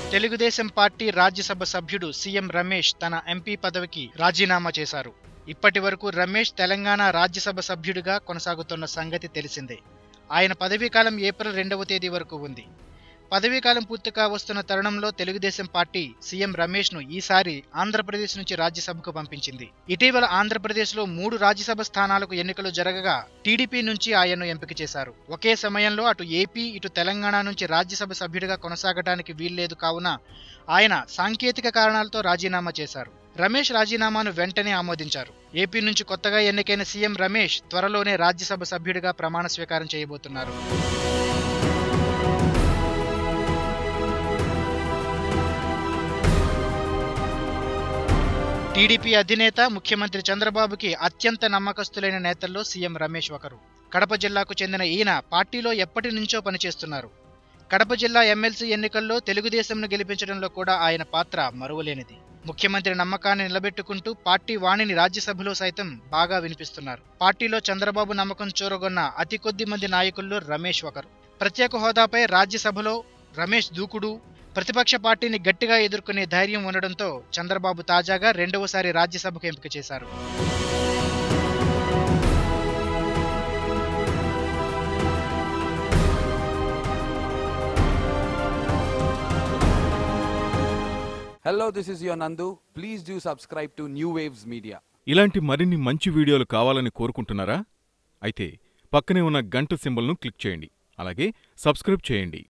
Telugu Desam party Rajya Sabha సభ్యుడు CM Ramesh తన MP పదవికి రాజీనామా చేశారు ఇప్పటి వరకు రమేష్ తెలంగాణ రాజ్యసభ సభ్యుడిగా కొనసాగుతున్న సంగతి తెలిసిందే ఆయన పదవీకాలం ఏప్రిల్ రెండవ తేదీ వరకు ఉంది పదవీకాలం పూర్తిగా వస్తున్న తరుణంలో తెలుగుదేశం పార్టీ సీఎం రమేష్ ను ఈసారి ఆంధ్రప్రదేశ్ నుంచి రాజ్యసభకు పంపించింది ఇటీవల ఆంధ్రప్రదేశ్లో మూడు రాజ్యసభ స్థానాలకు ఎన్నికలు జరగగా టీడీపీ నుంచి ఆయన్ను ఎంపిక చేశారు ఒకే సమయంలో అటు ఏపీ ఇటు తెలంగాణ నుంచి రాజ్యసభ సభ్యుడిగా కొనసాగడానికి వీల్లేదు కావున ఆయన సాంకేతిక కారణాలతో రాజీనామా చేశారు రమేష్ రాజీనామాను వెంటనే ఆమోదించారు ఏపీ నుంచి కొత్తగా ఎన్నికైన సీఎం రమేష్ త్వరలోనే రాజ్యసభ సభ్యుడిగా ప్రమాణ స్వీకారం చేయబోతున్నారు టీడీపీ అధినేత ముఖ్యమంత్రి చంద్రబాబుకి అత్యంత నమ్మకస్తులైన నేతల్లో సీఎం రమేష్ ఒకరు కడప జిల్లాకు చెందిన ఈయన పార్టీలో ఎప్పటి నుంచో పనిచేస్తున్నారు కడప జిల్లా ఎమ్మెల్సీ ఎన్నికల్లో తెలుగుదేశంను గెలిపించడంలో కూడా ఆయన పాత్ర మరువలేనిది ముఖ్యమంత్రి నమ్మకాన్ని నిలబెట్టుకుంటూ పార్టీ వాణిని రాజ్యసభలో సైతం బాగా వినిపిస్తున్నారు పార్టీలో చంద్రబాబు నమ్మకం చూరగొన్న అతి కొద్ది మంది నాయకుల్లో రమేష్ ఒకరు ప్రత్యేక హోదాపై రాజ్యసభలో రమేష్ దూకుడు ప్రతిపక్ష పార్టీని గట్టిగా ఎదుర్కొనే ధైర్యం ఉండడంతో చంద్రబాబు తాజాగా రెండవసారి రాజ్యసభకు ఎంపిక చేశారు Hello, this is your Nandu. Please do subscribe to New Waves Media. ఇలాంటి మరిన్ని మంచి వీడియోలు కావాలని కోరుకుంటున్నారా అయితే పక్కనే ఉన్న గంట సింబల్ను క్లిక్ చేయండి అలాగే సబ్స్క్రైబ్ చేయండి